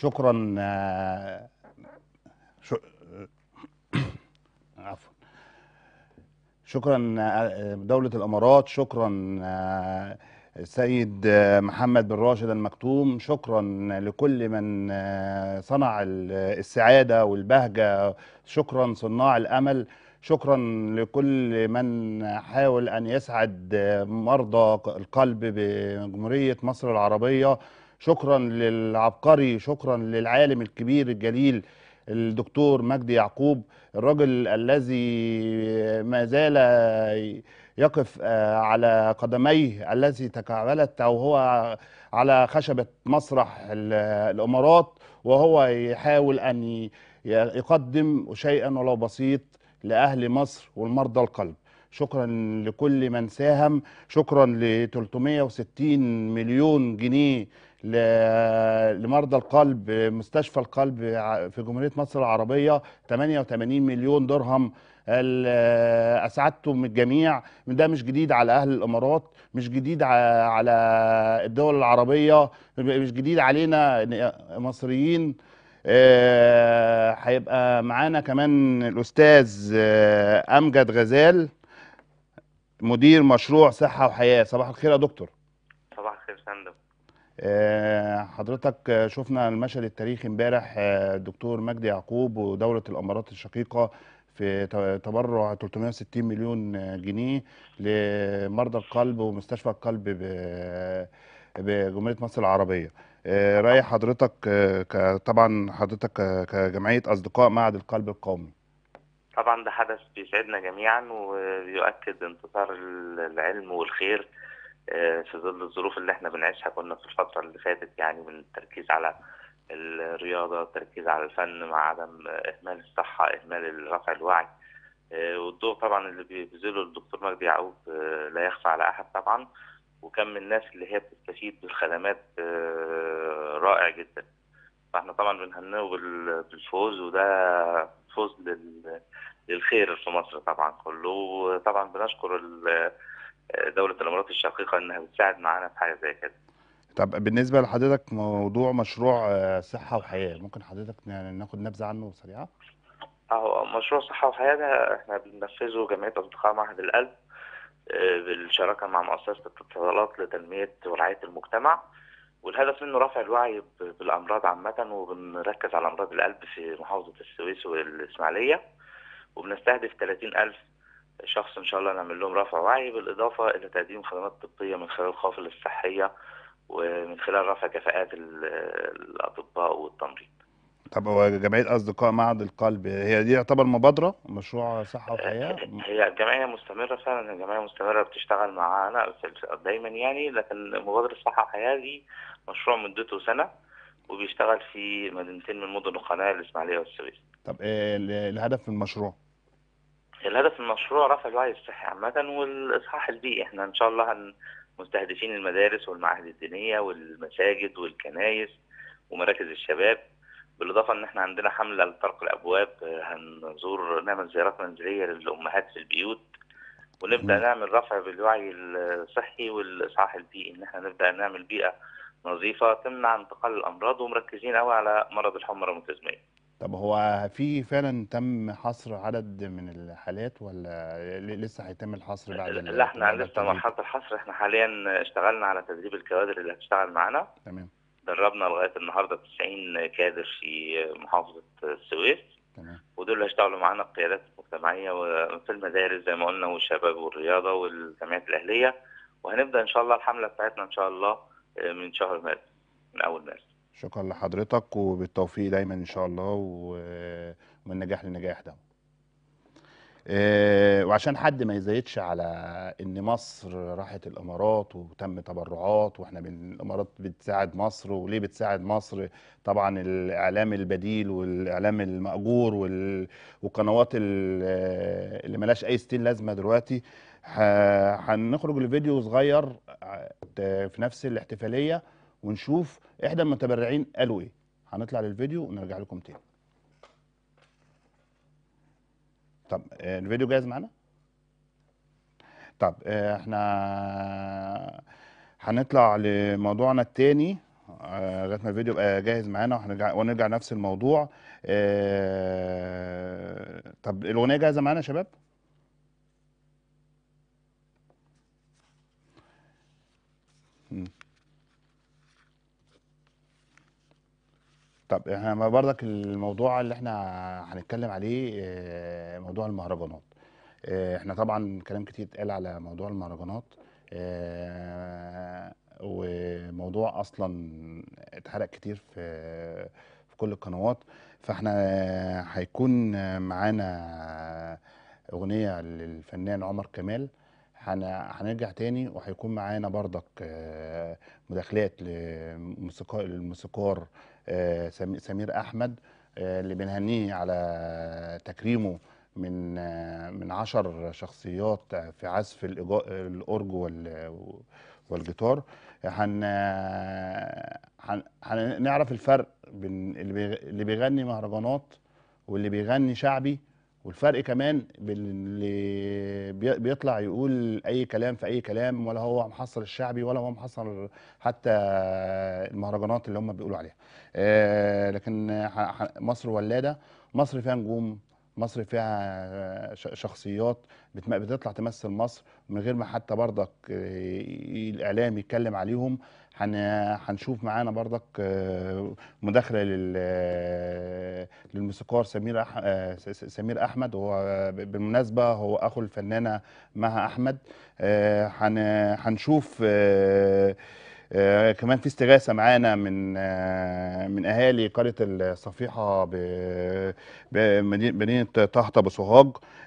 شكرا آه، شو- عفوا شكرا آه، دولة الإمارات شكرا آه، السيد آه، محمد بن راشد المكتوم شكرا لكل من آه، صنع ال- السعادة والبهجة شكرا صناع الأمل شكرا لكل من حاول أن يسعد آه، مرضى القلب بجمهورية مصر العربية شكرا للعبقري شكرا للعالم الكبير الجليل الدكتور مجدي يعقوب الرجل الذي ما زال يقف آه، على قدميه التي تكعبلت او هو على خشبة مسرح ال- الامارات وهو يحاول ان ي- يقدم شيئا ولو بسيط لاهل مصر والمرضى القلب شكرا لكل من ساهم شكرا ل 360 مليون جنيه ل- لمرضى القلب مستشفى القلب ع- في جمهورية مصر العربية 88 مليون درهم ال- أسعدتم الجميع ده مش جديد على أهل الإمارات مش جديد ع- على الدول العربية مش جديد علينا إن- مصريين آه، هيبقى معانا كمان الأستاذ آه، أمجد غزال مدير مشروع صحة وحياة صباح الخير يا دكتور صباح الخير فندم آه، حضرتك آه، شفنا المشهد التاريخي امبارح آه، الدكتور مجدي يعقوب ودولة الإمارات الشقيقة في ت- تبرع 360 مليون آه، جنيه لمرضى القلب ومستشفى القلب ب- بجمهورية مصر العربية آه، رأي حضرتك آه، ك- طبعا حضرتك ك- كجمعية أصدقاء معهد القلب القومي طبعا ده حدث بيسعدنا جميعا وبيؤكد انتصار ال- العلم والخير آه، في ظل الظروف اللي احنا بنعيشها كنا في الفترة اللي فاتت يعني من التركيز على الرياضة التركيز على الفن مع عدم إهمال الصحة إهمال رفع الوعي آه، والضوء طبعا اللي بيبذله الدكتور مجدي يعقوب آه، لا يخفى على أحد طبعا وكم من الناس اللي هي بتستفيد بالخدمات آه، رائع جدا فاحنا طبعا بنهنئه بال- بالفوز وده فوز لل- للخير في مصر طبعا كله وطبعا بنشكر ال- دولة الإمارات الشقيقة إنها بتساعد معانا في حاجة زي كده. طب بالنسبة لحضرتك موضوع مشروع آه، صحة وحياة ممكن حضرتك ن- ناخد نبذة عنه سريعة؟ أهو مشروع صحة وحياة ده إحنا بننفذه جمعية أصدقاء معهد القلب آه، بالشراكة مع مؤسسة الاتصالات لتنمية ورعاية المجتمع والهدف منه رفع الوعي ب- بالأمراض عامة وبنركز على أمراض القلب في محافظة السويس والإسماعيلية وبنستهدف 30 ألف شخص إن شاء الله نعمل لهم رفع وعي بالإضافة إلى تقديم خدمات طبية من خلال القوافل الصحية ومن خلال رفع كفاءات ال- الأطباء والتمريض. طب هو جمعية أصدقاء معهد القلب هي دي يعتبر مبادرة مشروع صحة وحياة هي الجمعية مستمرة فعلا الجمعية مستمرة بتشتغل معانا في ال- دايما يعني لكن مبادرة صحة وحياة دي مشروع مدته سنة وبيشتغل في مدينتين من مدن القناة الإسماعيلية والسويس. طب آه، ال- الهدف من المشروع الهدف من المشروع رفع الوعي الصحي عامة والإصحاح البيئي احنا إن شاء الله هن مستهدفين المدارس والمعاهد الدينية والمساجد والكنايس ومراكز الشباب بالإضافة إن احنا عندنا حملة لطرق الأبواب آه، هنزور نعمل زيارات منزلية للأمهات في البيوت ونبدأ مم. نعمل رفع بالوعي الصحي والإصحاح البيئي إن احنا نبدأ نعمل بيئة نظيفة تمنع انتقال الأمراض ومركزين قوي على مرض الحمى المتزمية. طب هو في فعلا تم حصر عدد من الحالات ولا ل- لسه هيتم الحصر بعد ال- لا احنا بعد لسه التدريب؟ مرحلة الحصر احنا حاليا اشتغلنا على تدريب الكوادر اللي هتشتغل معانا تمام دربنا لغاية النهاردة 90 كادر في محافظة السويس تمام ودول اللي هيشتغلوا معانا القيادات المجتمعية وفي المدارس زي ما قلنا والشباب والرياضة والجمعيات الأهلية وهنبدأ إن شاء الله الحملة بتاعتنا إن شاء الله من شهر مارس من أول مارس شكرا لحضرتك وبالتوفيق دايما ان شاء الله و- ومن نجاح لنجاح ده آه، وعشان حد ما يزايدش على ان مصر راحت الامارات وتم تبرعات واحنا من الامارات بتساعد مصر وليه بتساعد مصر طبعا الاعلام البديل والاعلام المأجور وال- والقنوات ال- اللي ملاش اي ستين لازمه دلوقتي ه- هنخرج لفيديو صغير ع- في نفس الاحتفاليه ونشوف احدى المتبرعين قالوا ايه هنطلع للفيديو ونرجع لكم تاني طب آه، الفيديو جاهز معانا طب آه، احنا هنطلع لموضوعنا التاني آه، لغايه ما الفيديو يبقى جاهز معانا وهنرجع ونرجع نفس الموضوع آه، طب الاغنيه جاهزه معانا يا شباب مم. طب احنا ما برضك الموضوع اللي احنا هنتكلم عليه آه، موضوع المهرجانات آه، احنا طبعا كلام كتير اتقال على موضوع المهرجانات آه، وموضوع اصلا اتحرق كتير في في كل القنوات فاحنا هيكون معانا اغنية للفنان عمر كمال هن- هنرجع تاني وهيكون معانا برضك آه، مداخلات لموسيقار الموسيقار آه، سمي- سمير احمد آه، اللي بنهنيه على تكريمه من آه، من عشر شخصيات في عزف الإيجا- الأورج وال- والجيتار هن هن- هنعرف الفرق بين اللي بيغ- اللي بيغني مهرجانات واللي بيغني شعبي والفرق كمان بين اللي بي- بيطلع يقول اي كلام في اي كلام ولا هو محصل الشعبي ولا هو محصل حتى المهرجانات اللي هم بيقولوا عليها آه، لكن ح- ح- مصر ولاده مصر فيها نجوم مصر فيها ش- شخصيات بتم- بتطلع تمثل مصر من غير ما حتى برضك آه، الاعلام يتكلم عليهم هن- هنشوف معانا برضك آه، مداخله لل- للموسيقار سمير أح... آه، س- س- سمير احمد هو ب- بالمناسبه هو اخو الفنانه مها احمد آه، هن- هنشوف آه، آه، كمان في استغاثه معانا من آه، من اهالي قريه الصفيحه ب- بمدينه طهطا بسوهاج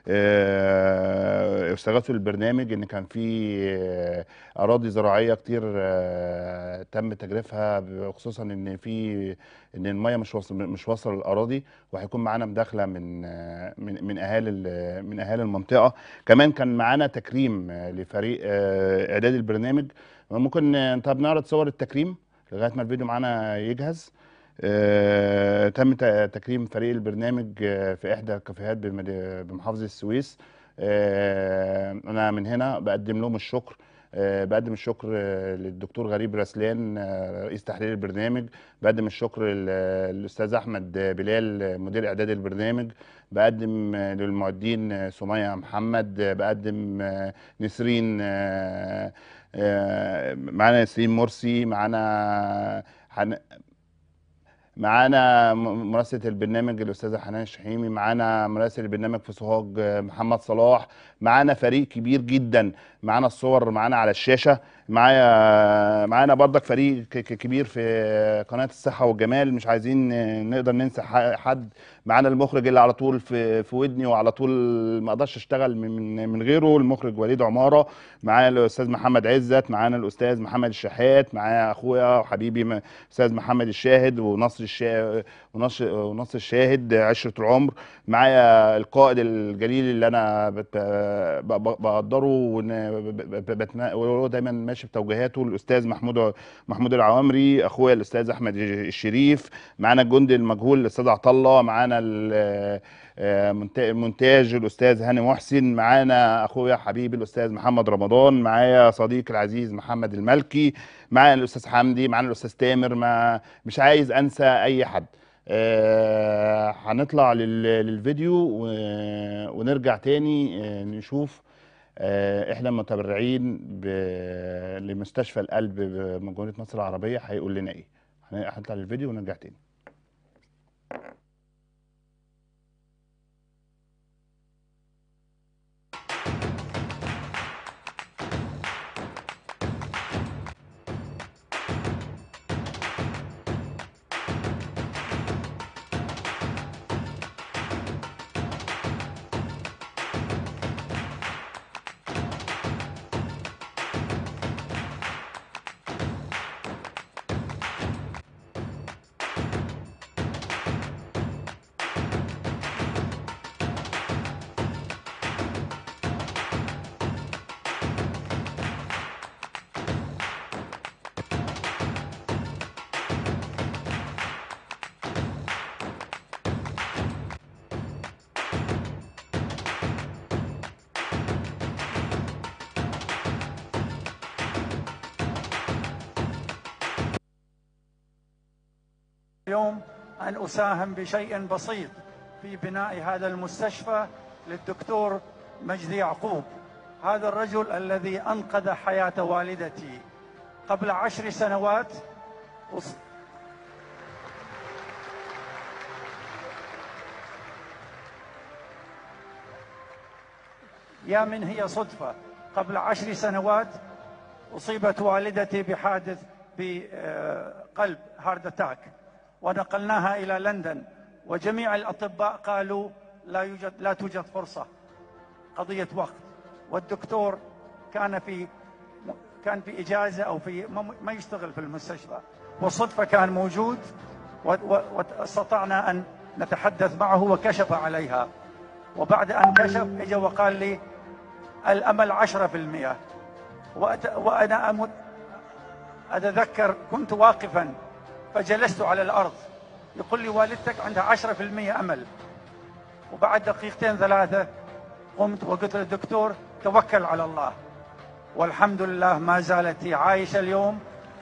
آه، استغاثوا البرنامج ان كان في آه، اراضي زراعيه كتير آه، تم تجريفها خصوصا ان في ان الميه مش واصل مش واصله للاراضي وهيكون معانا مداخله من آه، من من اهالي ال- من اهالي المنطقه كمان كان معانا تكريم آه، لفريق آه، اعداد البرنامج ممكن آه، طب نعرض صور التكريم لغايه ما الفيديو معانا يجهز آه، تم ت- تكريم فريق البرنامج آه، في احدى الكافيهات بمد- بمحافظه السويس آه، انا من هنا بقدم لهم الشكر آه، بقدم الشكر آه، للدكتور غريب رسلان آه، رئيس تحرير البرنامج بقدم الشكر لل- للاستاذ احمد بلال آه، مدير اعداد البرنامج بقدم آه، للمعدين آه، سمية محمد آه، بقدم آه، نسرين آه، آه، معانا نسرين مرسي معانا حن- معانا م- مراسلة البرنامج الأستاذة حنان الشحيمي معانا مراسل البرنامج في سوهاج آه، محمد صلاح معانا فريق كبير جدا معانا الصور معانا على الشاشة معايا معانا برضك فريق ك- ك- كبير في قناة الصحة والجمال مش عايزين آه، نقدر ننسى ح- حد معانا المخرج اللي على طول في في ودني وعلى طول ما اقدرش اشتغل من من غيره المخرج وليد عمارة معانا الاستاذ محمد عزت معانا الاستاذ محمد الشحات معايا اخويا وحبيبي م- استاذ محمد الشاهد ونصر الشا... ونصر ونصر الشاهد عشرة العمر معايا القائد الجليل اللي انا بت... ب- ب- بقدره ون- ب- ب- بتنا- وهو دايما ماشي بتوجيهاته الاستاذ محمود محمود العوامري اخويا الاستاذ احمد الشريف معانا الجندي المجهول الاستاذ عطله معانا ال- آه، منت- المونتاج الاستاذ هاني محسن معانا اخويا حبيبي الاستاذ محمد رمضان معايا صديقي العزيز محمد الملكي معانا الاستاذ حمدي معانا الاستاذ تامر ما مش عايز انسى اي حد آه، هنطلع لل- للفيديو و- ونرجع تاني آه، نشوف آه، احنا متبرعين ب- لمستشفى القلب بمجموعة مصر العربية هيقول لنا ايه هن- هنطلع للفيديو ونرجع تاني اليوم أن أساهم بشيء بسيط في بناء هذا المستشفى للدكتور مجدي يعقوب هذا الرجل الذي أنقذ حياة والدتي قبل عشر سنوات أص- يا من هي صدفة قبل عشر سنوات أصيبت والدتي بحادث بقلب هارد اتاك ونقلناها إلى لندن وجميع الأطباء قالوا لا يوجد لا توجد فرصة قضية وقت والدكتور كان في كان في إجازة أو في ما- ما يشتغل في المستشفى والصدفة كان موجود و- و- واستطعنا أن نتحدث معه وكشف عليها وبعد أن كشف اجى وقال لي الأمل عشرة في المئة وأت- وأنا أمت أتذكر كنت واقفا فجلست على الأرض يقول لي والدتك عندها عشرة في المئة أمل وبعد دقيقتين ثلاثة قمت وقلت للدكتور توكل على الله والحمد لله ما زالت هي عايشة اليوم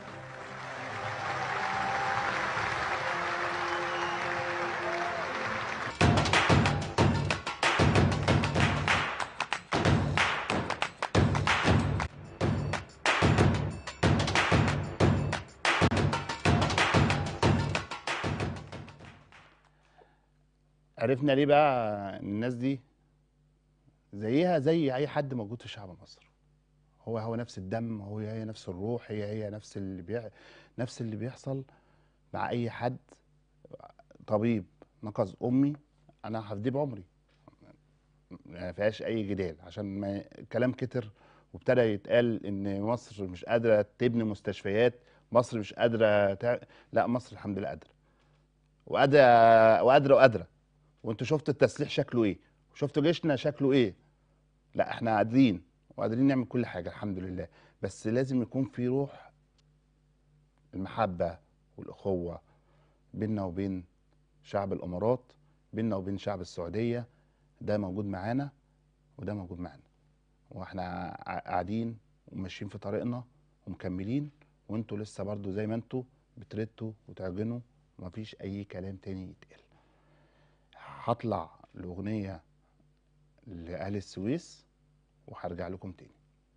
عرفنا ليه بقى إن الناس دي زيها زي اي حد موجود في شعب مصر هو هو نفس الدم هو هي نفس الروح هي هي نفس اللي بيع... نفس اللي بيحصل مع اي حد طبيب نقص امي انا هفديه بعمري ما فيهاش اي جدال عشان ما الكلام كتر وابتدى يتقال ان مصر مش قادره تبني مستشفيات مصر مش قادره تع... لا مصر الحمد لله قادره وقادره وقادره وقادره وانتوا شفتوا التسليح شكله ايه وشفتوا جيشنا شكله ايه لا احنا قادرين وقادرين نعمل كل حاجه الحمد لله بس لازم يكون في روح المحبه والاخوه بيننا وبين شعب الامارات بيننا وبين شعب السعوديه ده موجود معانا وده موجود معانا واحنا ع- قاعدين وماشيين في طريقنا ومكملين وانتوا لسه برضو زي ما انتوا بتردوا وتعجنوا ومفيش اي كلام تاني يتقال هطلع الاغنيه لاهل السويس وهرجع لكم تاني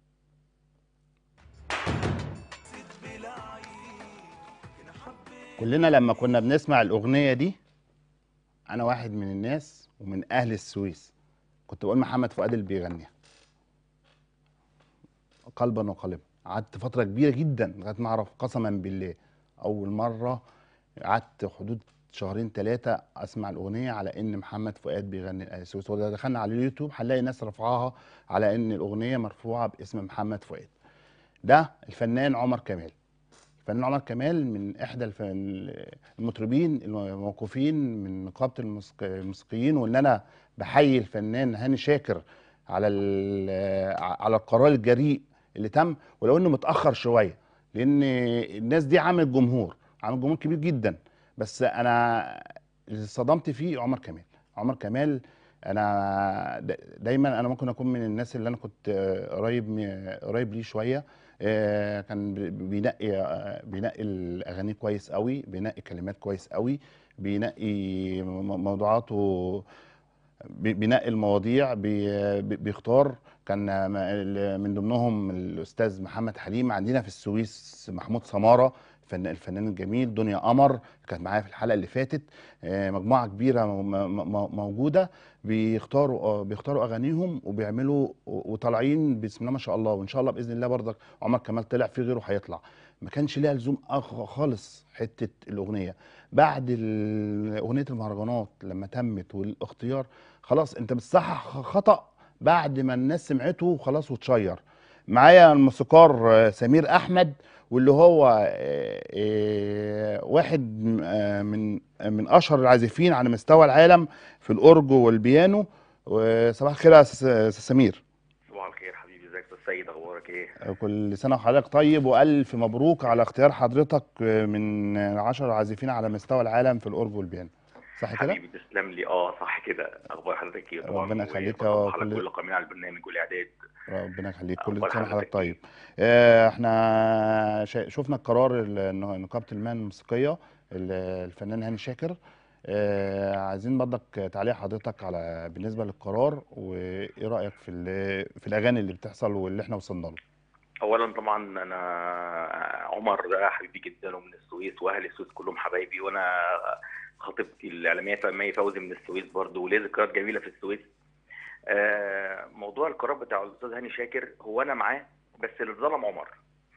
كلنا لما كنا بنسمع الاغنيه دي انا واحد من الناس ومن اهل السويس كنت بقول محمد فؤاد اللي بيغنيها قلبا وقالبا قعدت فتره كبيره جدا لغايه ما اعرف قسما بالله اول مره قعدت حدود شهرين ثلاثه اسمع الاغنيه على ان محمد فؤاد بيغني الاهلي السويس ولو دخلنا على اليوتيوب هنلاقي ناس رفعها على ان الاغنيه مرفوعه باسم محمد فؤاد ده الفنان عمر كمال الفنان عمر كمال من احدى الف- المطربين الموقوفين من نقابه الموسيق- الموسيقيين وان انا بحيي الفنان هاني شاكر على ال- على القرار الجريء اللي تم ولو انه متاخر شويه لان الناس دي عامل جمهور عامل جمهور كبير جدا بس انا اللي صدمت فيه عمر كمال عمر كمال انا دا- دايما انا ممكن اكون من الناس اللي انا كنت آه، قريب م- قريب ليه شويه آه، كان بي- بينقي آه، بينقي الاغاني كويس قوي بينقي كلمات كويس قوي بينقي م- موضوعاته بي- بينقي المواضيع بي- بي- بيختار كان م- ال- من ضمنهم الاستاذ محمد حليم عندنا في السويس محمود سماره الفن- الفنان الجميل دنيا قمر كانت معايا في الحلقه اللي فاتت آه، مجموعه كبيره م- م- م- موجوده بيختاروا آه، بيختاروا اغانيهم وبيعملوا و- وطالعين بسم الله ما شاء الله وان شاء الله باذن الله برضك عمر كمال طلع في غيره هيطلع ما كانش ليها لزوم أخ- خالص حته الاغنيه بعد ال- اغنيه المهرجانات لما تمت والاختيار خلاص انت بتصحح خطا بعد ما الناس سمعته وخلاص وتشير معايا الموسيقار آه، سمير احمد واللي هو آه، آه، واحد م- آه، من آه، من اشهر العازفين على مستوى العالم في الاورجو والبيانو وصباح الخير يا أستاذ- أستاذ سمير صباح الخير حبيبي ازيك يا استاذ سيد اخبارك ايه آه، كل سنه وحضرتك طيب والف مبروك على اختيار حضرتك آه، من آه، عشر عازفين على مستوى العالم في الاورجو والبيانو صح كده حبيبي تسلم لي اه صح كده اخبار حضرتك ايه طبعا ربنا يخليك وبصبح وكل- على كل القائمين على البرنامج والاعداد ربنا يخليك كل أخبار سنه وحضرتك حضرتك طيب آه، احنا شا- شفنا القرار ال- إن نقابه المهن الموسيقيه ال- الفنان هاني شاكر آه، عايزين برضك تعليق حضرتك على بالنسبه للقرار وايه رايك في ال- في الاغاني اللي بتحصل واللي احنا وصلنا له اولا طبعا انا عمر ده حبيبي جدا ومن السويس واهل السويس كلهم حبايبي وانا خطيبتي الاعلاميه مي فوزي من السويس برضو وليه ذكريات جميله في السويس آه، موضوع القرار بتاع الاستاذ هاني شاكر هو انا معاه بس اللي اتظلم عمر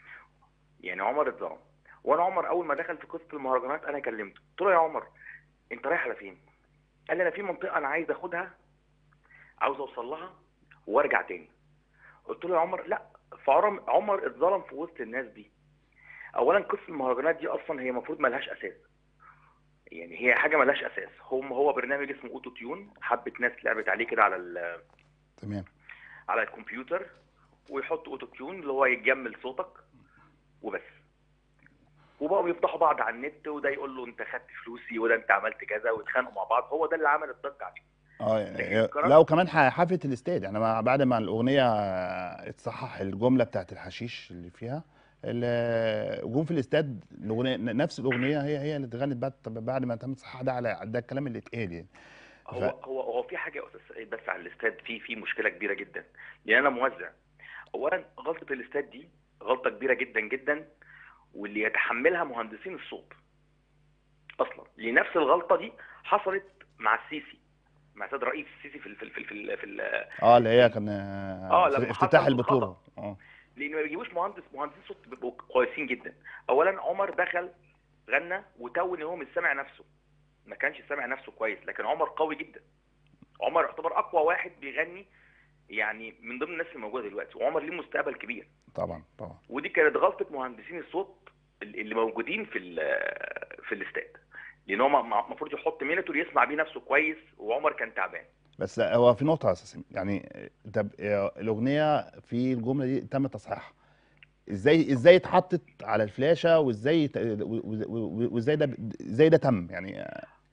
يعني عمر اتظلم وانا عمر اول ما دخل في قصه المهرجانات انا كلمته قلت له يا عمر انت رايح على فين قال لي انا في منطقه انا عايز اخدها عاوز اوصل لها وارجع تاني قلت له يا عمر لا فعمر عمر اتظلم في وسط الناس دي اولا قصه المهرجانات دي اصلا هي المفروض ملهاش اساس يعني هي حاجه ملهاش اساس هو هو برنامج اسمه اوتو تيون حبه ناس لعبت عليه كده على ال- تمام على الكمبيوتر ويحط اوتو تيون اللي هو يجمل صوتك وبس وبقوا يفضحوا بعض على النت وده يقول له انت خدت فلوسي وده انت عملت كذا ويتخانقوا مع بعض هو ده اللي عمل الضجه عليه اه لكن يعني القرار- لا وكمان ح- حفله الاستاد يعني ما- بعد ما الاغنيه اتصحح الجمله بتاعت الحشيش اللي فيها ال- جم في الاستاد الاغنيه نفس الاغنيه هي هي اللي اتغنت بعد طب بعد ما تم تصحيح ده على ده الكلام اللي اتقال يعني هو ف- هو هو في حاجه يا استاذ سعيد بس على الاستاد في في مشكله كبيره جدا لان انا موزع اولا غلطه الاستاد دي غلطه كبيره جدا جدا واللي يتحملها مهندسين الصوت اصلا لنفس الغلطه دي حصلت مع السيسي مع السيد رئيس السيسي في ال في ال في ال في, ال في ال اه اللي هي كان آه، في لما افتتاح حصل البطوله خطأ. اه لان ما بيجيبوش مهندس مهندسين صوت بيبقوا كويسين جدا اولا عمر دخل غنى وتو ان هو مش سامع نفسه ما كانش سامع نفسه كويس لكن عمر قوي جدا عمر يعتبر اقوى واحد بيغني يعني من ضمن الناس اللي موجوده دلوقتي وعمر ليه مستقبل كبير طبعا طبعا ودي كانت غلطه مهندسين الصوت اللي موجودين في ال- في الاستاد لان هو المفروض يحط مينيتور يسمع بيه نفسه كويس وعمر كان تعبان بس هو في نقطه اساسيه يعني طب الاغنيه في الجمله دي تم تصحيحها ازاي ازاي اتحطت على الفلاشه وازاي ت- و- و- وازاي ده ازاي ده تم يعني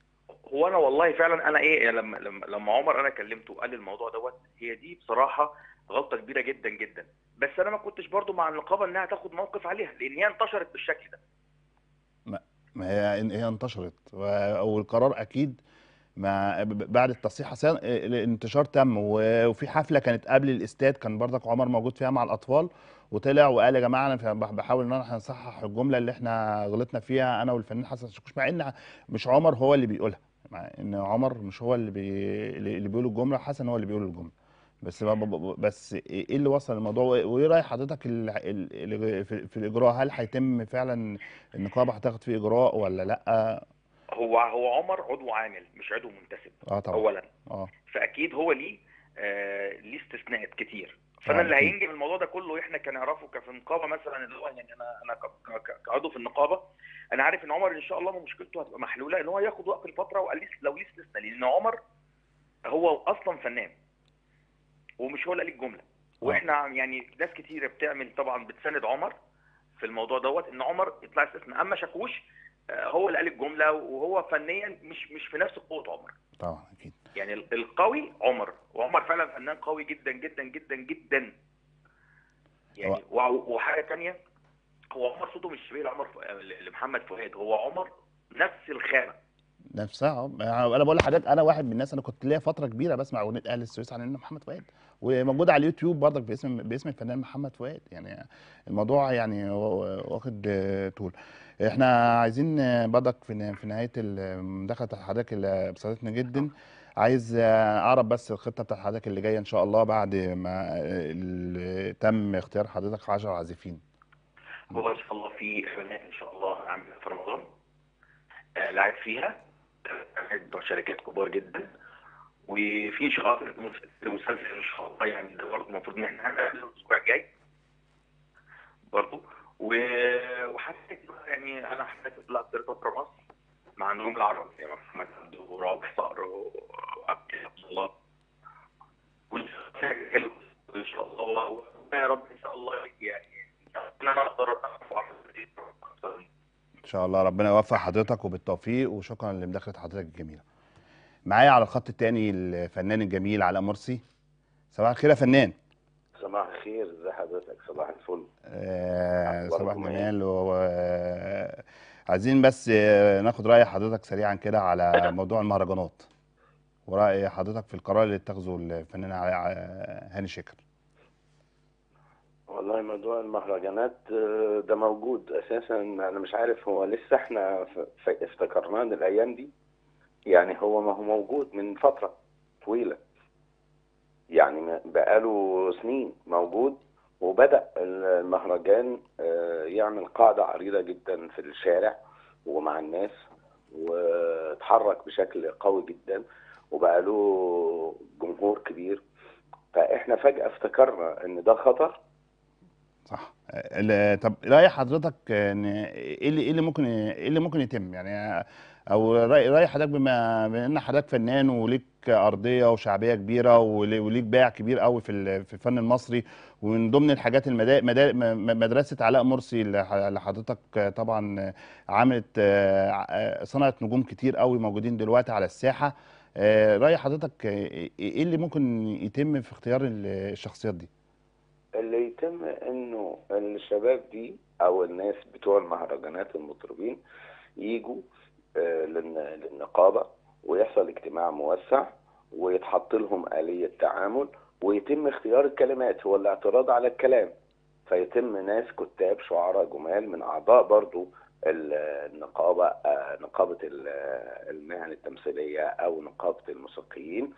هو انا والله فعلا انا ايه يعني لما لما لما عمر انا كلمته وقال لي الموضوع دوت هي دي بصراحه غلطه كبيره جدا جدا بس انا ما كنتش برضو مع النقابه انها تاخد موقف عليها لان هي انتشرت بالشكل ده ما هي هي انتشرت و- والقرار اكيد ما ب- بعد التصحيح أصلاً الانتشار تم و- وفي حفله كانت قبل الاستاد كان برضك عمر موجود فيها مع الاطفال وطلع وقال يا جماعه انا بح- بحاول ان انا هنصحح الجمله اللي احنا غلطنا فيها انا والفنان حسن شاكوش مع ان مش عمر هو اللي بيقولها مع ان عمر مش هو اللي بي اللي بيقول الجمله حسن هو اللي بيقول الجمله بس ب- ب- بس ايه اللي وصل الموضوع وايه راي حضرتك ال- ال- ال- في في الاجراء هل هيتم فعلا النقابه هتاخد فيه اجراء ولا لا هو هو عمر عضو عامل مش عضو منتسب اه طبعا اولا اه فاكيد هو ليه آه ليه استثناءات كتير فانا آه، اللي أكيد. هينجي من الموضوع ده كله احنا كنعرفه كفي النقابه مثلا اللي هو يعني انا انا ك- ك- كعضو في النقابه انا عارف ان عمر ان شاء الله مشكلته هتبقى محلوله ان هو ياخد وقت الفتره وقال لي لو ليه استثناء لان عمر هو اصلا فنان ومش هو اللي قال الجمله واحنا يعني ناس كتير بتعمل طبعا بتساند عمر في الموضوع دوت ان عمر يطلع استثناء اما شاكوش آه، هو اللي قال الجمله وهو فنيا مش مش في نفس قوه عمر طبعا اكيد يعني ال- القوي عمر وعمر فعلا فنان قوي جدا جدا جدا جدا يعني وع- وحاجه تانية هو عمر صوته مش شبيه لعمر ف- لمحمد فؤاد هو عمر نفس الخامه نفسها اه انا بقول لحضرتك انا واحد من الناس انا كنت ليا فتره كبيره بسمع اغنيه اهل السويس عن ان محمد فؤاد وموجوده على اليوتيوب برضك باسم باسم الفنان محمد فؤاد يعني الموضوع يعني وا- واخد آه، طول احنا عايزين آه، برضك في ن- في نهايه المداخله بتاعت حضرتك اللي بسطتنا جدا عايز آه، اعرف بس الخطه بتاعت حضرتك اللي جايه ان شاء الله بعد ما آه، ال- تم اختيار حضرتك 10 عازفين هو ان شاء الله في اعلانات ان شاء الله هنعملها في رمضان آه، لعب فيها آه، بتوع شركات كبار جدا وفي شغال مسلسل ان شاء الله يعني ده برضه المفروض ان احنا هنعمله الاسبوع الجاي برضه و- وحسيت بقى يعني انا حسيت طلعت فتره مصر مع نجوم العرب يعني محمد عبده ورعب صقر وعبد الله وان شاء الله حاجة حلوة ان شاء الله و- يا رب ان شاء الله يعني ان انا اقدر ارفع ان شاء الله ربنا يوفق حضرتك وبالتوفيق وشكرا لمداخله حضرتك الجميله معايا على الخط التاني الفنان الجميل علاء مرسي صباح الخير يا فنان صباح الخير ازي حضرتك صباح الفل آه، صباح أخباركم إيه؟ الجمال و... آه، عايزين بس آه، ناخد رأي حضرتك سريعا كده على موضوع المهرجانات ورأي حضرتك في القرار اللي اتخذه الفنان علاء- آه، هاني شاكر والله موضوع المهرجانات آه، ده موجود اساسا انا مش عارف هو لسه احنا ف- ف- افتكرناه الايام دي يعني هو ما هو موجود من فترة طويلة يعني ما- بقاله سنين موجود وبدأ المهرجان آه، يعمل قاعدة عريضة جدا في الشارع ومع الناس واتحرك بشكل قوي جدا وبقى له جمهور كبير فاحنا فجأة افتكرنا ان ده خطر صح آه، ال- طب رأي حضرتك آه، ان ايه اللي ايه اللي ممكن ايه اللي ممكن يتم يعني آه، او رأي رأي حضرتك بما بما ان حضرتك فنان وليك أرضية وشعبية كبيرة ولي- وليك باع كبير قوي في ال- في الفن المصري ومن ضمن الحاجات المدا... مدا... م- مدرسة علاء مرسي اللي ح- اللي حضرتك آه، طبعا آه، عملت آه، آه، صنعت نجوم كتير قوي موجودين دلوقتي على الساحة آه، رأي حضرتك آه، ايه اللي ممكن يتم في اختيار ال- الشخصيات دي؟ اللي يتم انه الشباب دي او الناس بتوع المهرجانات المطربين يجوا آه، للن- للنقابة ويحصل اجتماع موسع ويتحط لهم آلية تعامل ويتم اختيار الكلمات هو الاعتراض على الكلام فيتم ناس كتاب شعراء جمال من أعضاء برضو ال- النقابة آه، نقابة ال- المهن التمثيلية أو نقابة الموسيقيين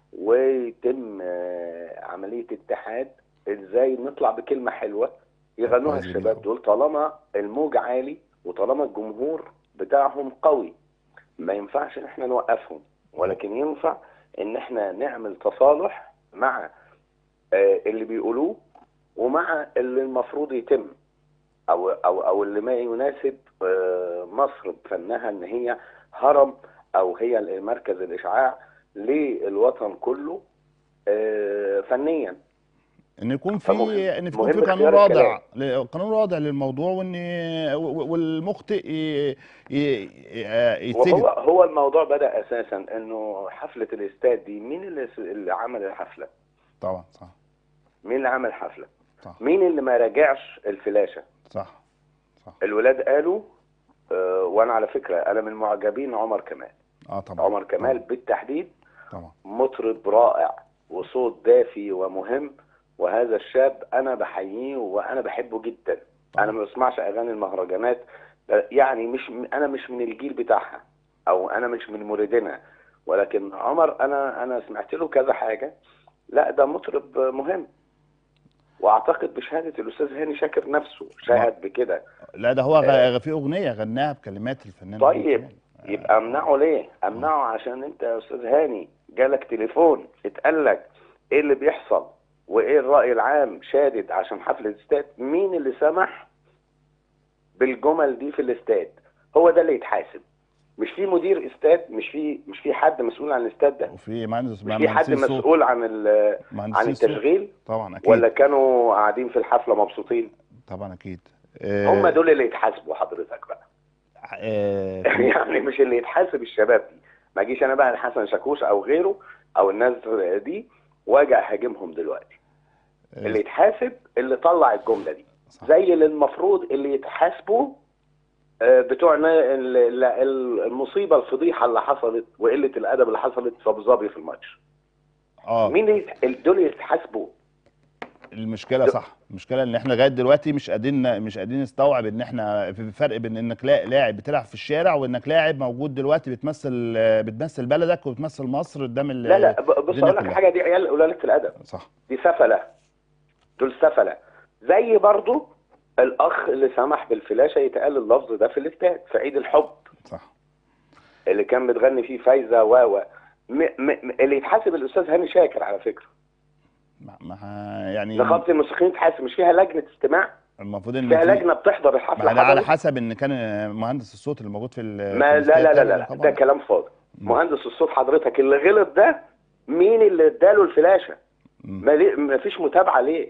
ويتم آه، عملية اتحاد ازاي نطلع بكلمة حلوة يغنوها كويس جدا. الشباب دول طالما الموج عالي وطالما الجمهور بتاعهم قوي ما ينفعش ان احنا نوقفهم ولكن ينفع ان احنا نعمل تصالح مع آه، اللي بيقولوه ومع اللي المفروض يتم او او او اللي ما يناسب آه، مصر بفنها ان هي هرم او هي مركز الاشعاع للوطن كله آه، فنيا ان يكون في فمهم- ان يكون في مهم قانون اختيار رادع ل- قانون رادع للموضوع وان و- و- والمخطئ ي- ي- ي- يتسجن وهو هو الموضوع بدا اساسا انه حفله الاستاد دي مين اللي اللي عمل الحفله؟ طبعا صح مين اللي عمل الحفله؟ صح مين اللي ما راجعش الفلاشه؟ صح صح الولاد قالوا آه وانا على فكره انا من معجبين عمر كمال اه طبعا عمر كمال بالتحديد طبعا مطرب رائع وصوت دافي ومهم وهذا الشاب انا بحييه وانا بحبه جدا انا ما بسمعش اغاني المهرجانات يعني مش انا مش من الجيل بتاعها او انا مش من مريدينها ولكن عمر انا انا سمعت له كذا حاجه لا ده مطرب مهم واعتقد بشهاده الاستاذ هاني شاكر نفسه شاهد بكده لا ده هو غ- في اغنيه غناها بكلمات الفنان عمر طيب كمال. يبقى امنعه ليه؟ امنعه عشان انت يا استاذ هاني جالك تليفون اتقال لك ايه اللي بيحصل وايه الراي العام شادد عشان حفله استاد مين اللي سمح بالجمل دي في الاستاد؟ هو ده اللي يتحاسب مش في مدير استاد مش في مش في حد مسؤول عن الاستاد ده وفي مهندس مش في حد مهندسين صوت مسؤول عن ال- عن مهندسين صوت التشغيل طبعا اكيد ولا كانوا قاعدين في الحفله مبسوطين طبعا اكيد آه، هم دول اللي يتحاسبوا حضرتك بقى آه، يعني مش اللي يتحاسب الشباب دي ما اجيش انا بقى حسن شاكوش او غيره او الناس دي واجي اهاجمهم دلوقتي اللي يتحاسب اللي طلع الجمله دي صح. زي اللي المفروض اللي يتحاسبوا آه، بتوع نا- ال- ال- ال- المصيبه الفضيحه اللي حصلت وقله الادب اللي حصلت في ابو ظبي في الماتش اه مين يت- دول يتحاسبوا المشكله صح المشكله ان احنا لغايه دلوقتي مش قادرين مش قادرين نستوعب ان احنا في فرق بين انك لا- لاعب بتلعب في الشارع وانك لاعب موجود دلوقتي بتمثل بتمثل بلدك وبتمثل مصر قدام ال- لا لا ب- بص الدنيا اقول لك كلها. حاجه دي عيال قليله الادب صح دي سفله دول سفله زي برضو الاخ اللي سمح بالفلاشه يتقال اللفظ ده في الاستاد في عيد الحب صح اللي كان بتغني فيه فايزه و و م- م- اللي يتحاسب الاستاذ هاني شاكر على فكره ما ما- يعني نقابه الموسيقيين تحاسب مش فيها لجنه استماع المفروض ان فيها في- لجنه بتحضر الحفله ما ده على حضرت. حسب ان كان مهندس الصوت اللي موجود في ال- ما في لا لا لا الاستاد لا, لا. طبعاً. ده كلام فاضي مم. مهندس الصوت حضرتك اللي غلط ده مين اللي اداله الفلاشه مم. ما, ليه ما فيش متابعه ليه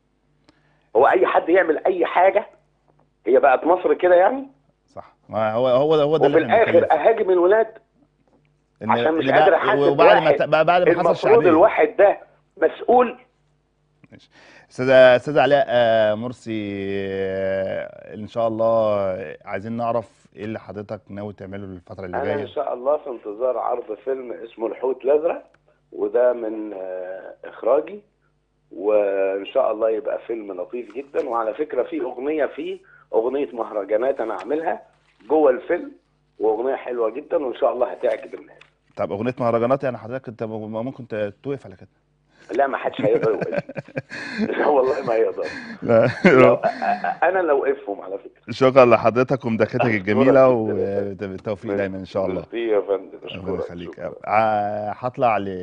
هو اي حد يعمل اي حاجه هي بقت مصر كده يعني صح ما هو هو ده هو ده وفي اللي احنا بنتكلم الاخر فيه. اهاجم الولاد إن- عشان مش إن قادر بقى- أحدد وبعد ما واحد. ت- بعد ما حصل المفروض الشعبيه الواحد ده مسؤول استاذه استاذه علاء آه، مرسي آه، ان شاء الله عايزين نعرف ايه اللي حضرتك ناوي تعمله الفتره اللي انا ان جايه شاء الله في انتظار عرض فيلم اسمه الحوت الازرق وده من آه، اخراجي وان شاء الله يبقى فيلم لطيف جدا وعلى فكره في اغنيه فيه اغنيه مهرجانات انا عاملها جوه الفيلم واغنيه حلوه جدا وان شاء الله هتعجب الناس طب اغنيه مهرجانات يعني حضرتك انت ممكن ت- توقف على كده لا ما حدش هيقدر يوقف لا والله ما يقدر لو- أ- أ- انا لو وقفهم على فكره شكرا لحضرتك ومداخلتك الجميله جداً. وبالتوفيق دايما ان شاء الله ميرسي يا فندم الله شكرا يخليك شكرا. ع- هطلع ل...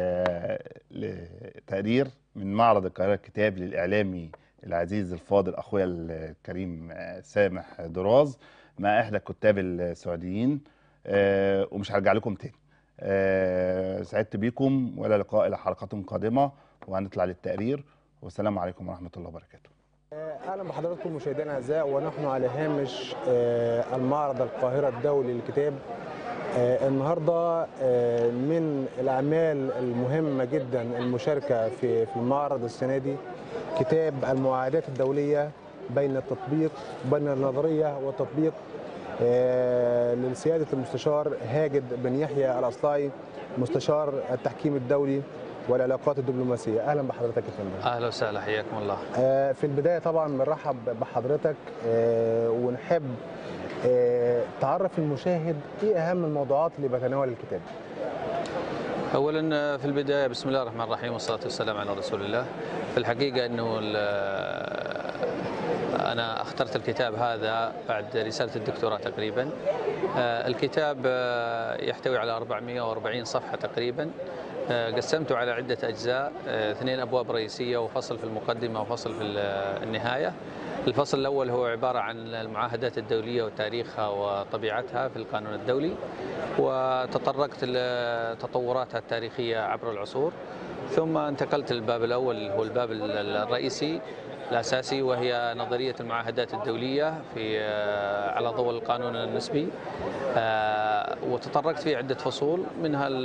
لتقرير من معرض القاهره الكتاب للاعلامي العزيز الفاضل اخويا الكريم آه، سامح دراز مع احدى الكتاب السعوديين آه، ومش هرجع لكم تاني آه، سعدت بيكم والى لقاء الى حلقات قادمه وهنطلع للتقرير والسلام عليكم ورحمه الله وبركاته اهلا بحضراتكم مشاهدينا الاعزاء ونحن على هامش آه، المعرض القاهره الدولي للكتاب آه، النهارده آه، من الاعمال المهمه جدا المشاركه في في المعرض السنه دي كتاب المعاهدات الدوليه بين التطبيق بين النظريه والتطبيق آه، لسياده المستشار هاجد بن يحيى الاصلاعي مستشار التحكيم الدولي والعلاقات الدبلوماسيه اهلا بحضرتك يا فندم اهلا وسهلا حياكم الله آه، في البداية طبعا بنرحب بحضرتك آه، ونحب آه، تعرف المشاهد ايه اهم الموضوعات اللي بتناول الكتاب اولا في البدايه بسم الله الرحمن الرحيم والصلاه والسلام على رسول الله في الحقيقه انه ال- انا اخترت الكتاب هذا بعد رساله الدكتوراه تقريبا آه، الكتاب آه، يحتوي على 440 صفحه تقريبا آه، قسمته على عده اجزاء آه، اثنين ابواب رئيسيه وفصل في المقدمه وفصل في ال- النهايه الفصل الاول هو عباره عن المعاهدات الدوليه وتاريخها وطبيعتها في القانون الدولي وتطرقت لتطوراتها التاريخيه عبر العصور ثم انتقلت للباب الاول اللي هو الباب ال- الرئيسي الاساسي وهي نظريه المعاهدات الدوليه في آه، على ضوء القانون النسبي آه، وتطرقت فيه عده فصول منها ال-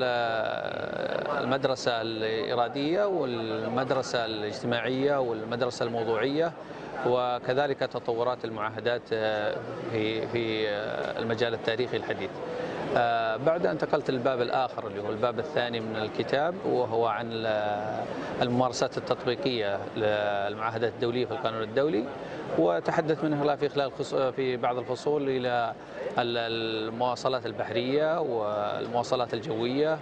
المدرسه الاراديه والمدرسه الاجتماعيه والمدرسه الموضوعيه وكذلك تطورات المعاهدات آه، في في آه، المجال التاريخي الحديث. آه، بعد انتقلت للباب الاخر اللي هو الباب الثاني من الكتاب وهو عن ال- الممارسات التطبيقيه للمعاهدات الدوليه في القانون الدولي وتحدث من خلال في خلال خص- في بعض الفصول الى ال- المواصلات البحريه والمواصلات الجويه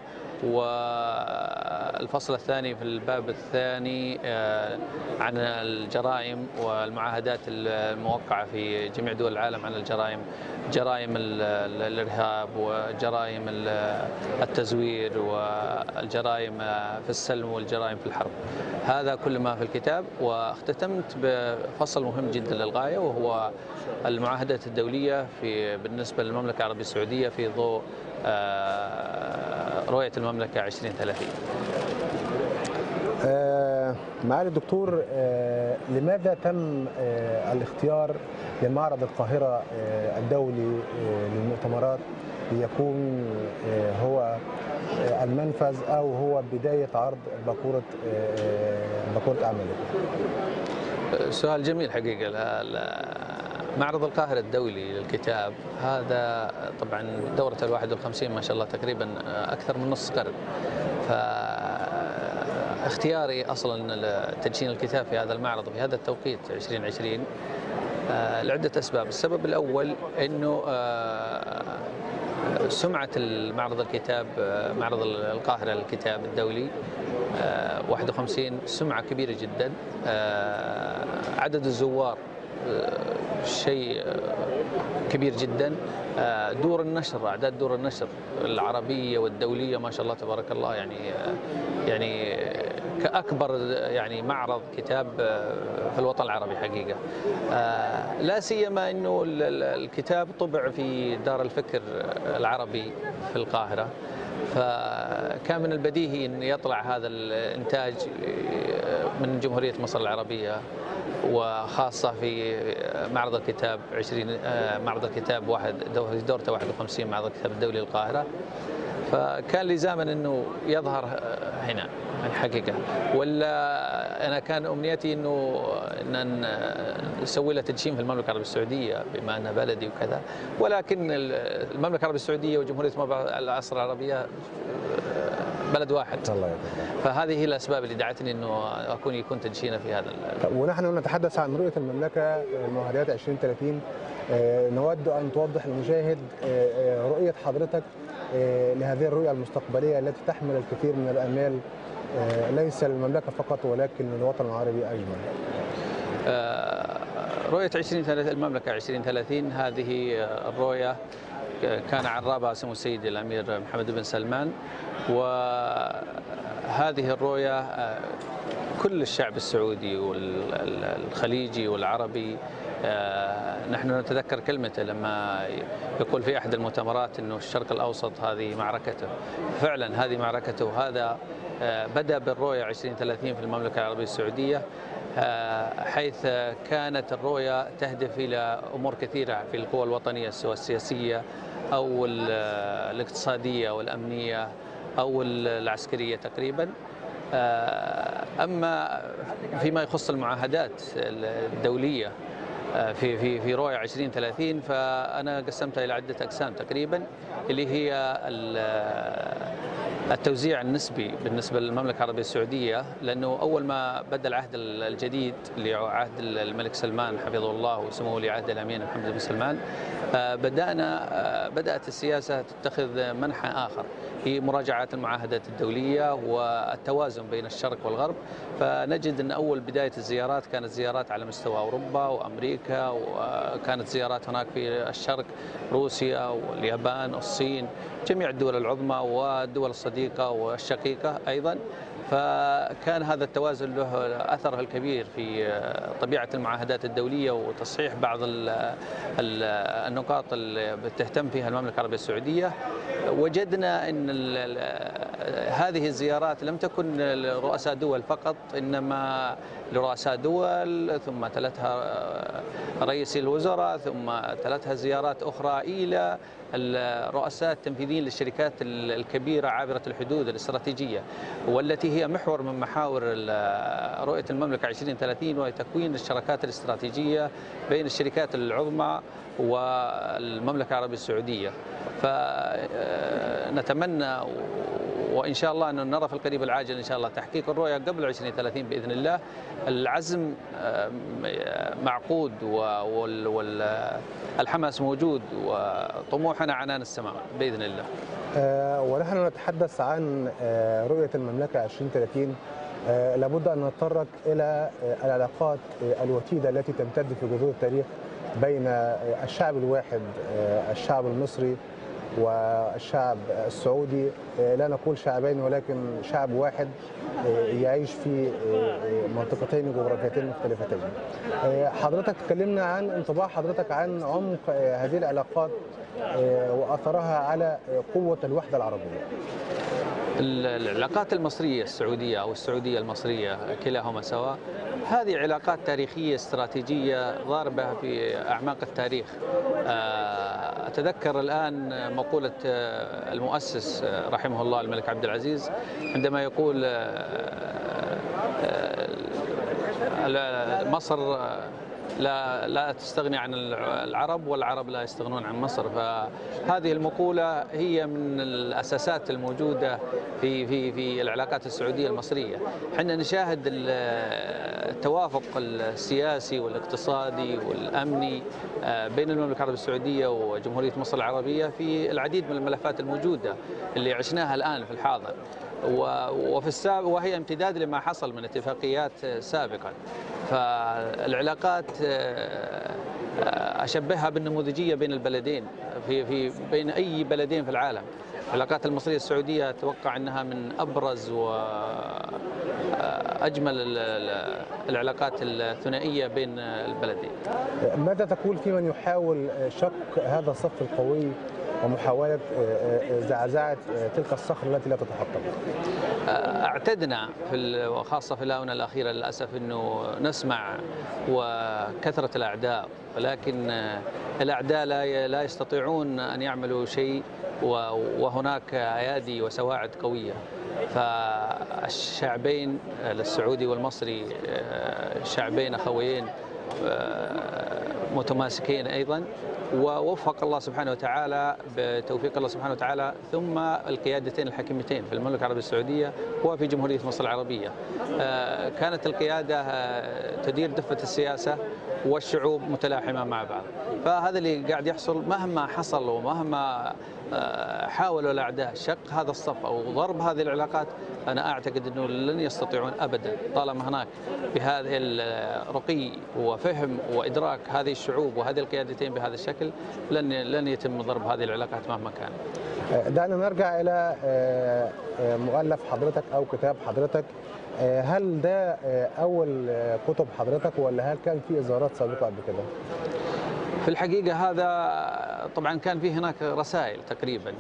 والفصل الثاني في الباب الثاني آه، عن الجرائم والمعاهدات الموقعة في جميع دول العالم عن الجرائم جرائم ال- ال- الإرهاب وجرائم ال- التزوير والجرائم في السلم والجرائم في الحرب هذا كل ما في الكتاب واختتمت بفصل مهم جدا للغاية وهو المعاهدات الدولية في بالنسبة للمملكة العربية السعودية في ضوء آه، رؤية المملكة 2030 آه، معالي الدكتور آه، لماذا تم آه، الاختيار لمعرض القاهرة آه، الدولي آه، للمؤتمرات ليكون آه، هو آه، المنفذ أو هو بداية عرض باكورة آه، باكورة أعمالكم سؤال جميل حقيقة لا- لا- معرض القاهرة الدولي للكتاب هذا طبعا دورة الواحد والخمسين ما شاء الله تقريبا أكثر من نص قرن فاختياري أصلا تدشين الكتاب في هذا المعرض في هذا التوقيت 2020 آه، لعدة أسباب السبب الأول أنه آه، سمعة المعرض الكتاب آه، معرض القاهرة للكتاب الدولي آه، 51 سمعة كبيرة جدا آه، عدد الزوار آه، شيء آه، كبير جدا آه، دور النشر اعداد دور النشر العربيه والدوليه ما شاء الله تبارك الله يعني آه، يعني كاكبر يعني معرض كتاب آه، في الوطن العربي حقيقه آه، لا سيما انه ال- ال- الكتاب طبع في دار الفكر العربي في القاهره فكان من البديهي ان يطلع هذا الانتاج من جمهوريه مصر العربيه وخاصه في معرض الكتاب 20 معرض الكتاب واحد دورته 51 معرض الكتاب الدولي للقاهره فكان لزاما انه يظهر هنا الحقيقه ولا انا كان امنيتي انه ان نسوي له تدشين في المملكه العربيه السعوديه بما انها بلدي وكذا ولكن المملكه العربية السعودية وجمهورية العصر العربية بلد واحد الله يبارك فهذه هي الأسباب اللي دعتني أنه أكون يكون تدشينه في هذا طب ونحن نتحدث عن رؤية المملكة الموهبات 2030 آه، نود أن توضح للمشاهد آه، آه، رؤية حضرتك آه، لهذه الرؤية المستقبلية التي تحمل الكثير من الآمال آه، ليس للمملكة فقط ولكن للوطن العربي أجمع آه، رؤية 2030 المملكة 2030 هذه الرؤية كان عرابها سمو السيد الأمير محمد بن سلمان وهذه الرؤية آه، كل الشعب السعودي والخليجي والعربي آه، نحن نتذكر كلمته لما يقول في أحد المؤتمرات أنه الشرق الأوسط هذه معركته فعلا هذه معركته وهذا آه، بدأ بالرؤية 2030 في المملكة العربية السعودية آه، حيث كانت الرؤية تهدف إلى أمور كثيرة في القوى الوطنية سواء السياسية أو ال- الاقتصادية والأمنية أو ال- العسكرية تقريبا آه، أما فيما يخص المعاهدات الدولية آه، في في في رؤية 2030 فأنا قسمتها إلى عدة أقسام تقريبا اللي هي ال- التوزيع النسبي بالنسبة للمملكة العربية السعودية لأنه أول ما بدأ العهد الجديد اللي هو عهد الملك سلمان حفظه الله وسموه ولي عهد الأمين محمد بن سلمان آه، بدأنا آه، بدأت السياسة تتخذ منحى آخر هي مراجعة المعاهدات الدولية والتوازن بين الشرق والغرب فنجد أن أول بداية الزيارات كانت زيارات على مستوى أوروبا وأمريكا وكانت زيارات هناك في الشرق روسيا واليابان والصين جميع الدول العظمى والدول الصديقة والشقيقة أيضا فكان هذا التوازن له أثره الكبير في طبيعة المعاهدات الدولية وتصحيح بعض ال- ال- النقاط اللي بتهتم فيها المملكة العربية السعودية وجدنا أن ال- ال- هذه الزيارات لم تكن لرؤساء دول فقط إنما لرؤساء دول ثم تلتها رئيس الوزراء ثم تلتها زيارات أخرى إلى الرؤساء التنفيذيين للشركات الكبيرة عابرة الحدود الاستراتيجية والتي هي محور من محاور ال- رؤية المملكة 2030 وهي تكوين الشراكات الاستراتيجية بين الشركات العظمى والمملكة العربية السعودية فنتمنى وان شاء الله ان نرى في القريب العاجل ان شاء الله تحقيق الرؤيه قبل 2030 باذن الله العزم آه، معقود والحماس موجود وطموحنا عنان السماء باذن الله آه، ونحن نتحدث عن آه، رؤية المملكة 2030 آه، لابد أن نتطرق إلى آه، العلاقات آه، الوتيدة التي تمتد في جذور التاريخ بين آه، الشعب الواحد آه، الشعب المصري والشعب السعودي آه، لا نقول شعبين ولكن شعب واحد آه، يعيش في آه، آه، منطقتين جغرافيتين مختلفتين آه، حضرتك تكلمنا عن انطباع حضرتك عن عمق آه، هذه العلاقات آه، واثرها على آه، قوه الوحده العربيه. العلاقات المصرية السعودية أو السعودية المصرية كلاهما سواء هذه علاقات تاريخية استراتيجية ضاربة في أعماق التاريخ آه، أتذكر الآن مقولة آه، المؤسس آه، رحمه الله الملك عبد العزيز عندما يقول آه، آه، مصر آه، لا لا تستغني عن العرب والعرب لا يستغنون عن مصر فهذه المقولة هي من الأساسات الموجودة في في في العلاقات السعودية المصرية احنا نشاهد ال- التوافق السياسي والاقتصادي والأمني آه، بين المملكة العربية السعودية وجمهورية مصر العربية في العديد من الملفات الموجودة اللي عشناها الآن في الحاضر و- وفي السابق وهي امتداد لما حصل من اتفاقيات سابقا فالعلاقات آه، آه، اشبهها بالنموذجيه بين البلدين في في بين اي بلدين في العالم العلاقات المصريه السعوديه اتوقع انها من ابرز واجمل العلاقات الثنائيه بين البلدين ماذا تقول في من يحاول شق هذا الصف القوي ومحاوله زعزعه تلك الصخره التي لا تتحطم؟ اعتدنا في ال- وخاصه في الاونه الاخيره للاسف انه نسمع وكثره الاعداء ولكن الاعداء لا ي- لا يستطيعون ان يعملوا شيء و- وهناك ايادي وسواعد قويه فالشعبين السعودي والمصري آه، شعبين اخويين آه، متماسكين ايضا ووفق الله سبحانه وتعالى بتوفيق الله سبحانه وتعالى ثم القيادتين الحكيمتين في المملكه العربيه السعوديه وفي جمهوريه مصر العربيه. آه، كانت القياده آه، تدير دفه السياسه والشعوب متلاحمه مع بعض. فهذا اللي قاعد يحصل مهما حصل ومهما آه، حاولوا الاعداء شق هذا الصف او ضرب هذه العلاقات انا اعتقد انه لن يستطيعون ابدا طالما هناك بهذا الرقي وفهم وادراك هذه الشعوب وهذه القيادتين بهذا الشكل لن لن يتم ضرب هذه العلاقات مهما كان. آه، دعنا نرجع الى آه، آه، مؤلف حضرتك او كتاب حضرتك آه، هل ده آه، اول آه، كتب حضرتك ولا هل كان في اصدارات سابقه قبل كده؟ في الحقيقة هذا طبعا كان في هناك رسائل تقريبا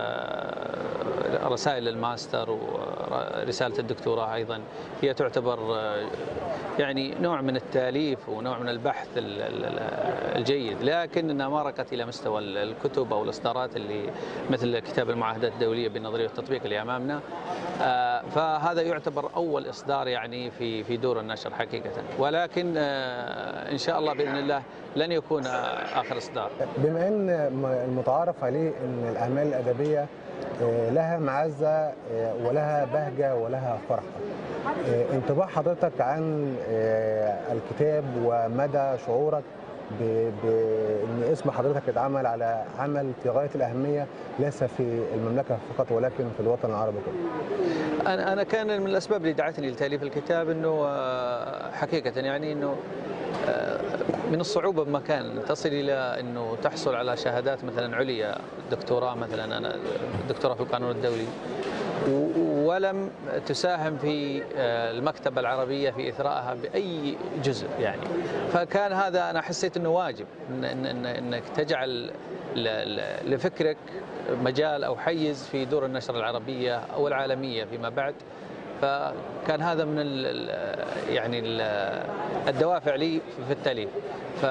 آه، رسائل الماستر ورسالة الدكتوراه أيضا هي تعتبر آه، يعني نوع من التاليف ونوع من البحث ال- ال- الجيد لكنها ما رقت إلى مستوى ال- الكتب أو الإصدارات اللي مثل كتاب المعاهدات الدولية بالنظرية والتطبيق اللي أمامنا آه، فهذا يعتبر أول إصدار يعني في في دور النشر حقيقة ولكن آه، إن شاء الله بإذن الله لن يكون آه، آخر إصدار بما ان م- المتعارف عليه ان الاعمال الادبيه آه، لها معزه آه، ولها بهجه ولها فرحه آه، انطباع حضرتك عن آه، الكتاب ومدى شعورك ب- بان اسم حضرتك اتعمل على عمل في غايه الاهميه ليس في المملكه فقط ولكن في الوطن العربي كله أنا أنا كان من الأسباب اللي دعتني لتأليف الكتاب أنه آه، حقيقة يعني أنه آه، من الصعوبة بمكان تصل إلى أنه تحصل على شهادات مثلا عليا دكتوراه مثلا أنا دكتوراه في القانون الدولي و- ولم تساهم في آه، المكتبة العربية في إثرائها بأي جزء يعني فكان هذا أنا حسيت أنه واجب إن إن إن إنك تجعل ل- ل- لفكرك مجال أو حيز في دور النشر العربية أو العالمية فيما بعد فكان هذا من ال ال- يعني ال الدوافع لي في التاليف ف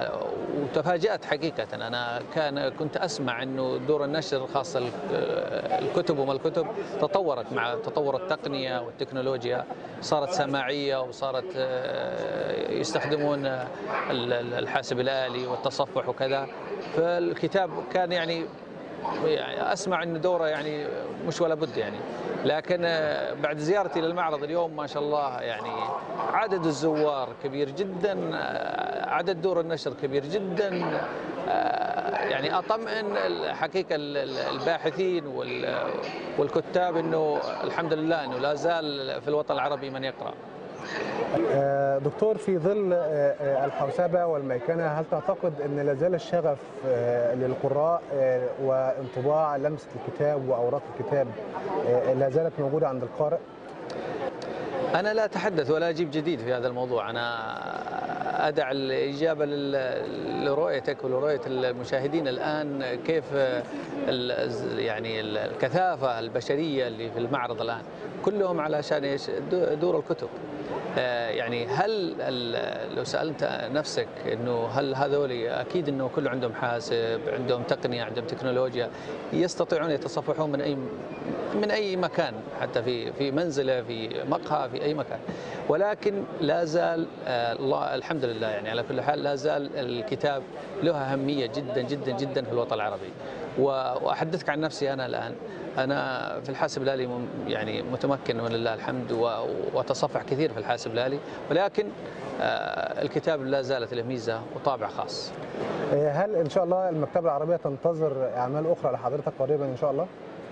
وتفاجأت حقيقة أنا كان كنت أسمع أنه دور النشر خاصة ال- الكتب وما الكتب تطورت مع تطور التقنية والتكنولوجيا صارت سماعية وصارت آه، يستخدمون ال- ال- الحاسب الآلي والتصفح وكذا فالكتاب كان يعني يعني اسمع ان دوره يعني مش ولا بد يعني لكن آه، بعد زيارتي للمعرض اليوم ما شاء الله يعني عدد الزوار كبير جدا آه، عدد دور النشر كبير جدا آه، يعني اطمئن الحقيقه ال- ال- الباحثين وال- والكتاب انه الحمد لله انه لا زال في الوطن العربي من يقرا آه، دكتور في ظل آه، آه، الحوسبه والميكنه هل تعتقد ان لا زال الشغف آه، للقراء آه، وانطباع لمسه الكتاب واوراق الكتاب آه، لا زالت موجوده عند القارئ؟ أنا لا أتحدث ولا أجيب جديد في هذا الموضوع أنا أدع الإجابة لل- لرؤيتك ولرؤية المشاهدين الآن كيف ال- يعني الكثافة البشرية اللي في المعرض الآن كلهم علشان إيش دو- دور الكتب آه، يعني هل ال- لو سألت نفسك أنه هل هذول أكيد أنه كله عندهم حاسب عندهم تقنية عندهم تكنولوجيا يستطيعون يتصفحون من أي من اي مكان حتى في في منزله في مقهى في اي مكان ولكن لا زال آه، الله الحمد لله يعني على كل حال لا زال الكتاب له اهميه جدا جدا جدا في الوطن العربي و- واحدثك عن نفسي انا الان انا في الحاسب الالي مم- يعني متمكن ولله الحمد و- واتصفح كثير في الحاسب الالي ولكن آه، الكتاب لا زالت له ميزه وطابع خاص آه، هل ان شاء الله المكتبه العربيه تنتظر اعمال اخرى لحضرتك قريبا ان شاء الله؟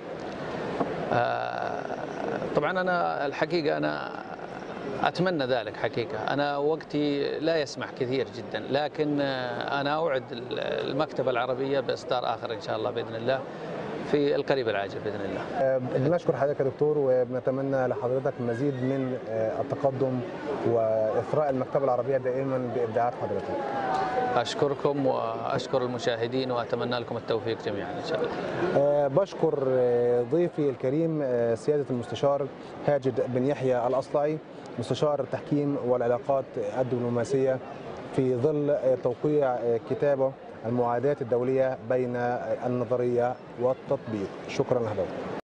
آه، طبعا انا الحقيقه انا اتمنى ذلك حقيقه انا وقتي لا يسمح كثير جدا لكن آه، انا اوعد المكتبه العربيه باصدار اخر ان شاء الله باذن الله في القريب العاجل باذن الله آه، بنشكر حضرتك يا دكتور وبنتمنى لحضرتك مزيد من آه، التقدم واثراء المكتبه العربيه دائما بابداعات حضرتك. اشكركم واشكر المشاهدين واتمنى لكم التوفيق جميعا ان شاء الله آه، بشكر آه، ضيفي الكريم آه، سيادة المستشار هاجد بن يحيى الأصلعي مستشار التحكيم والعلاقات الدبلوماسية في ظل آه، توقيع آه، كتابه المعادات الدوليه بين النظريه والتطبيق شكرا لحضرتك